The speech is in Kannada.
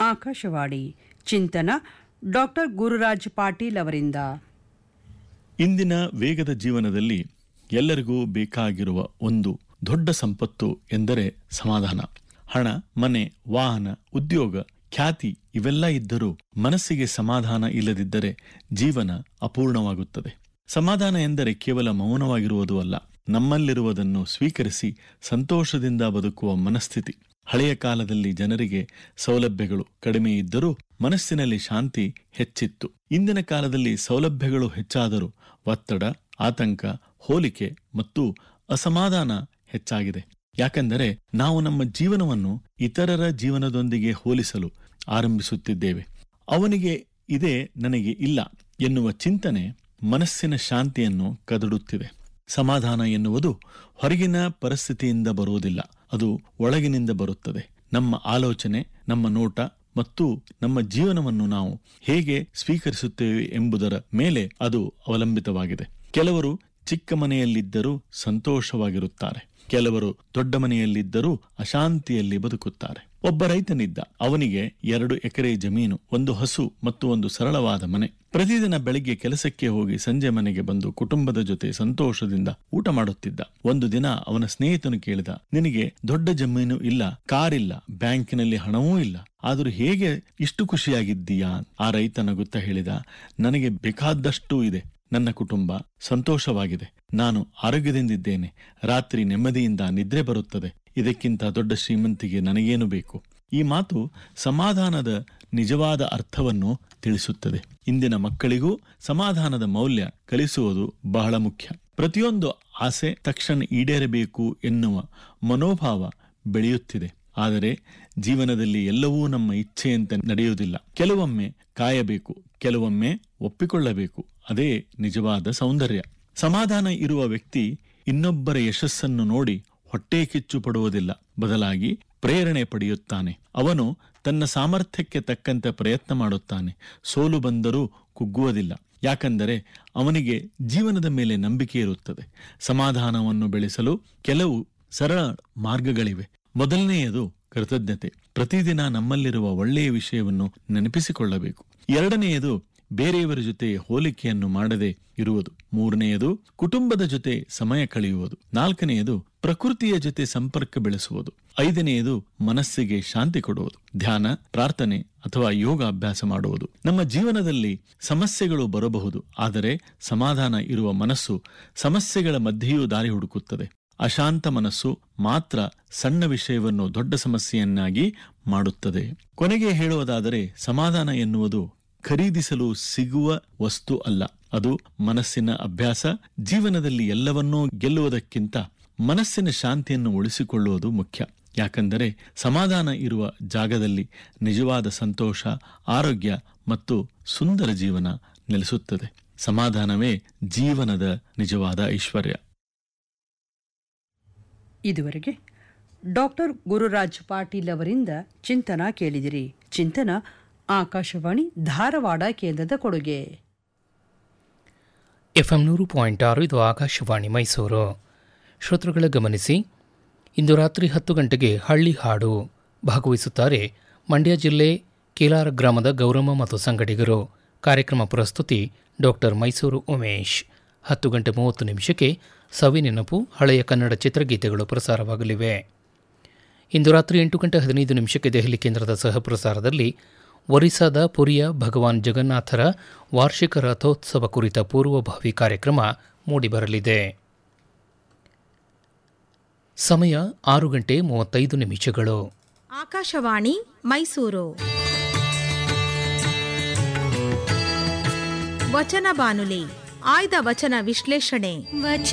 ಆಕಾಶವಾಣಿ ಚಿಂತನ ಡಾಕ್ಟರ್ ಗುರುರಾಜ್ ಪಾಟೀಲ್ ಅವರಿಂದ ಇಂದಿನ ವೇಗದ ಜೀವನದಲ್ಲಿ ಎಲ್ಲರಿಗೂ ಬೇಕಾಗಿರುವ ಒಂದು ದೊಡ್ಡ ಸಂಪತ್ತು ಎಂದರೆ ಸಮಾಧಾನ ಹಣ ಮನೆ ವಾಹನ ಉದ್ಯೋಗ ಖ್ಯಾತಿ ಇವೆಲ್ಲ ಇದ್ದರೂ ಮನಸ್ಸಿಗೆ ಸಮಾಧಾನ ಇಲ್ಲದಿದ್ದರೆ ಜೀವನ ಅಪೂರ್ಣವಾಗುತ್ತದೆ ಸಮಾಧಾನ ಎಂದರೆ ಕೇವಲ ಮೌನವಾಗಿರುವುದು ಅಲ್ಲ ನಮ್ಮಲ್ಲಿರುವುದನ್ನು ಸ್ವೀಕರಿಸಿ ಸಂತೋಷದಿಂದ ಬದುಕುವ ಮನಸ್ಥಿತಿ ಹಳೆಯ ಕಾಲದಲ್ಲಿ ಜನರಿಗೆ ಸೌಲಭ್ಯಗಳು ಕಡಿಮೆ ಇದ್ದರೂ ಮನಸ್ಸಿನಲ್ಲಿ ಶಾಂತಿ ಹೆಚ್ಚಿತ್ತು ಇಂದಿನ ಕಾಲದಲ್ಲಿ ಸೌಲಭ್ಯಗಳು ಹೆಚ್ಚಾದರೂ ಒತ್ತಡ ಆತಂಕ ಹೋಲಿಕೆ ಮತ್ತು ಅಸಮಾಧಾನ ಹೆಚ್ಚಾಗಿದೆ ಯಾಕೆಂದರೆ ನಾವು ನಮ್ಮ ಜೀವನವನ್ನು ಇತರರ ಜೀವನದೊಂದಿಗೆ ಹೋಲಿಸಲು ಆರಂಭಿಸುತ್ತಿದ್ದೇವೆ ಅವನಿಗೆ ಇದೇ ನನಗೆ ಇಲ್ಲ ಎನ್ನುವ ಚಿಂತನೆ ಮನಸ್ಸಿನ ಶಾಂತಿಯನ್ನು ಕದಡುತ್ತಿದೆ ಸಮಾಧಾನ ಎನ್ನುವುದು ಹೊರಗಿನ ಪರಿಸ್ಥಿತಿಯಿಂದ ಬರುವುದಿಲ್ಲ ಅದು ಒಳಗಿನಿಂದ ಬರುತ್ತದೆ ನಮ್ಮ ಆಲೋಚನೆ ನಮ್ಮ ನೋಟ ಮತ್ತು ನಮ್ಮ ಜೀವನವನ್ನು ನಾವು ಹೇಗೆ ಸ್ವೀಕರಿಸುತ್ತೇವೆ ಎಂಬುದರ ಮೇಲೆ ಅದು ಅವಲಂಬಿತವಾಗಿದೆ ಕೆಲವರು ಚಿಕ್ಕ ಮನೆಯಲ್ಲಿದ್ದರೂ ಸಂತೋಷವಾಗಿರುತ್ತಾರೆ ಕೆಲವರು ದೊಡ್ಡ ಮನೆಯಲ್ಲಿದ್ದರೂ ಅಶಾಂತಿಯಲ್ಲಿ ಬದುಕುತ್ತಾರೆ ಒಬ್ಬ ರೈತನಿದ್ದ ಅವನಿಗೆ ಎರಡು ಎಕರೆ ಜಮೀನು ಒಂದು ಹಸು ಮತ್ತು ಒಂದು ಸರಳವಾದ ಮನೆ ಪ್ರತಿದಿನ ಬೆಳಿಗ್ಗೆ ಕೆಲಸಕ್ಕೆ ಹೋಗಿ ಸಂಜೆ ಮನೆಗೆ ಬಂದು ಕುಟುಂಬದ ಜೊತೆ ಸಂತೋಷದಿಂದ ಊಟ ಮಾಡುತ್ತಿದ್ದ ಒಂದು ದಿನ ಅವನ ಸ್ನೇಹಿತನು ಕೇಳಿದ ನಿನಗೆ ದೊಡ್ಡ ಜಮೀನು ಇಲ್ಲ ಕಾರಿಲ್ಲ ಬ್ಯಾಂಕಿನಲ್ಲಿ ಹಣವೂ ಇಲ್ಲ ಆದರೂ ಹೇಗೆ ಇಷ್ಟು ಖುಷಿಯಾಗಿದ್ದೀಯಾ ಆ ರೈತ ನಗುತ್ತಾ ಹೇಳಿದ ನನಗೆ ಬೇಕಾದಷ್ಟು ಇದೆ ನನ್ನ ಕುಟುಂಬ ಸಂತೋಷವಾಗಿದೆ ನಾನು ಆರೋಗ್ಯದಿಂದಿದ್ದೇನೆ ರಾತ್ರಿ ನೆಮ್ಮದಿಯಿಂದ ನಿದ್ರೆ ಬರುತ್ತದೆ ಇದಕ್ಕಿಂತ ದೊಡ್ಡ ಶ್ರೀಮಂತಿಗೆ ನನಗೇನು ಬೇಕು ಈ ಮಾತು ಸಮಾಧಾನದ ನಿಜವಾದ ಅರ್ಥವನ್ನು ತಿಳಿಸುತ್ತದೆ ಇಂದಿನ ಮಕ್ಕಳಿಗೂ ಸಮಾಧಾನದ ಮೌಲ್ಯ ಕಲಿಸುವುದು ಬಹಳ ಮುಖ್ಯ ಪ್ರತಿಯೊಂದು ಆಸೆ ತಕ್ಷಣ ಈಡೇರಬೇಕು ಎನ್ನುವ ಮನೋಭಾವ ಬೆಳೆಯುತ್ತಿದೆ ಆದರೆ ಜೀವನದಲ್ಲಿ ಎಲ್ಲವೂ ನಮ್ಮ ಇಚ್ಛೆಯಂತೆ ನಡೆಯುವುದಿಲ್ಲ ಕೆಲವೊಮ್ಮೆ ಕಾಯಬೇಕು ಕೆಲವೊಮ್ಮೆ ಒಪ್ಪಿಕೊಳ್ಳಬೇಕು ಅದೇ ನಿಜವಾದ ಸೌಂದರ್ಯ ಸಮಾಧಾನ ಇರುವ ವ್ಯಕ್ತಿ ಇನ್ನೊಬ್ಬರ ಯಶಸ್ಸನ್ನು ನೋಡಿ ಹೊಟ್ಟೆ ಕಿಚ್ಚು ಪಡುವುದಿಲ್ಲ ಬದಲಾಗಿ ಪ್ರೇರಣೆ ಪಡೆಯುತ್ತಾನೆ ಅವನು ತನ್ನ ಸಾಮರ್ಥ್ಯಕ್ಕೆ ತಕ್ಕಂತೆ ಪ್ರಯತ್ನ ಮಾಡುತ್ತಾನೆ ಸೋಲು ಬಂದರೂ ಕುಗ್ಗುವುದಿಲ್ಲ ಯಾಕಂದರೆ ಅವನಿಗೆ ಜೀವನದ ಮೇಲೆ ನಂಬಿಕೆ ಇರುತ್ತದೆ ಸಮಾಧಾನವನ್ನು ಬೆಳೆಸಲು ಕೆಲವು ಸರಳ ಮಾರ್ಗಗಳಿವೆ ಮೊದಲನೆಯದು ಕೃತಜ್ಞತೆ ಪ್ರತಿದಿನ ನಮ್ಮಲ್ಲಿರುವ ಒಳ್ಳೆಯ ವಿಷಯವನ್ನು ನೆನಪಿಸಿಕೊಳ್ಳಬೇಕು ಎರಡನೆಯದು ಬೇರೆಯವರ ಜೊತೆ ಹೋಲಿಕೆಯನ್ನು ಮಾಡದೆ ಇರುವುದು ಮೂರನೆಯದು ಕುಟುಂಬದ ಜೊತೆ ಸಮಯ ಕಳೆಯುವುದು ನಾಲ್ಕನೆಯದು ಪ್ರಕೃತಿಯ ಜೊತೆ ಸಂಪರ್ಕ ಬೆಳೆಸುವುದು ಐದನೆಯದು ಮನಸ್ಸಿಗೆ ಶಾಂತಿ ಕೊಡುವುದು ಧ್ಯಾನ ಪ್ರಾರ್ಥನೆ ಅಥವಾ ಯೋಗ ಅಭ್ಯಾಸ ಮಾಡುವುದು ನಮ್ಮ ಜೀವನದಲ್ಲಿ ಸಮಸ್ಯೆಗಳು ಬರಬಹುದು ಆದರೆ ಸಮಾಧಾನ ಇರುವ ಮನಸ್ಸು ಸಮಸ್ಯೆಗಳ ಮಧ್ಯೆಯೂ ದಾರಿ ಹುಡುಕುತ್ತದೆ ಅಶಾಂತ ಮನಸ್ಸು ಮಾತ್ರ ಸಣ್ಣ ವಿಷಯವನ್ನು ದೊಡ್ಡ ಸಮಸ್ಯೆಯನ್ನಾಗಿ ಮಾಡುತ್ತದೆ ಕೊನೆಗೆ ಹೇಳುವುದಾದರೆ ಸಮಾಧಾನ ಎನ್ನುವುದು ಖರೀದಿಸಲು ಸಿಗುವ ವಸ್ತು ಅಲ್ಲ ಅದು ಮನಸ್ಸಿನ ಅಭ್ಯಾಸ ಜೀವನದಲ್ಲಿ ಎಲ್ಲವನ್ನೂ ಗೆಲ್ಲುವುದಕ್ಕಿಂತ ಮನಸ್ಸಿನ ಶಾಂತಿಯನ್ನು ಉಳಿಸಿಕೊಳ್ಳುವುದು ಮುಖ್ಯ ಯಾಕಂದರೆ ಸಮಾಧಾನ ಇರುವ ಜಾಗದಲ್ಲಿ ನಿಜವಾದ ಸಂತೋಷ ಆರೋಗ್ಯ ಮತ್ತು ಸುಂದರ ಜೀವನ ನೆಲೆಸುತ್ತದೆ ಸಮಾಧಾನವೇ ಜೀವನದ ನಿಜವಾದ ಐಶ್ವರ್ಯ ಇದುವರೆಗೆ ಡಾಕ್ಟರ್ ಗುರುರಾಜ್ ಪಾಟೀಲ್ ಅವರಿಂದ ಚಿಂತನ ಕೇಳಿದಿರಿ ಚಿಂತನ ಆಕಾಶವಾಣಿ ಧಾರವಾಡ ಕೇಂದ್ರದ ಕೊಡುಗೆ ಎಫ್ಎಂ ನೂರು ಪಾಯಿಂಟ್ ಆರು ಇದು ಆಕಾಶವಾಣಿ ಮೈಸೂರು ಶ್ರೋತೃಗಳ ಗಮನಿಸಿ ಇಂದು ರಾತ್ರಿ ಹತ್ತು ಗಂಟೆಗೆ ಹಳ್ಳಿ ಹಾಡು ಭಾಗವಹಿಸುತ್ತಾರೆ ಮಂಡ್ಯ ಜಿಲ್ಲೆ ಕೇಲಾರ ಗ್ರಾಮದ ಗೌರಮ್ಮ ಮತ್ತು ಸಂಗಡಿಗರು ಕಾರ್ಯಕ್ರಮ ಪ್ರಸ್ತುತಿ ಡಾಕ್ಟರ್ ಮೈಸೂರು ಉಮೇಶ್ ಹತ್ತು ಗಂಟೆ ಮೂವತ್ತು ನಿಮಿಷಕ್ಕೆ ಸವಿ ನೆನಪು ಹಳೆಯ ಕನ್ನಡ ಚಿತ್ರಗೀತೆಗಳು ಪ್ರಸಾರವಾಗಲಿವೆ ಇಂದು ರಾತ್ರಿ ಎಂಟು ಗಂಟೆ ಹದಿನೈದು ನಿಮಿಷಕ್ಕೆ ದೆಹಲಿ ಕೇಂದ್ರದ ಸಹಪ್ರಸಾರದಲ್ಲಿ ಒರಿಸ್ಸಾದ ಪುರಿಯ ಭಗವಾನ್ ಜಗನ್ನಾಥರ ವಾರ್ಷಿಕ ರಥೋತ್ಸವ ಕುರಿತ ಪೂರ್ವಭಾವಿ ಕಾರ್ಯಕ್ರಮ ಮೂಡಿಬರಲಿದೆ ಸಮಯ ಆರು ಗಂಟೆ ಮೂವತ್ತೈದು ನಿಮಿಷಗಳು ಆಕಾಶವಾಣಿ ಮೈಸೂರು ವಚನ ಬಾನುಲಿ ಆಯ್ದ ವಚನ ವಿಶ್ಲೇಷಣೆ ವಚನ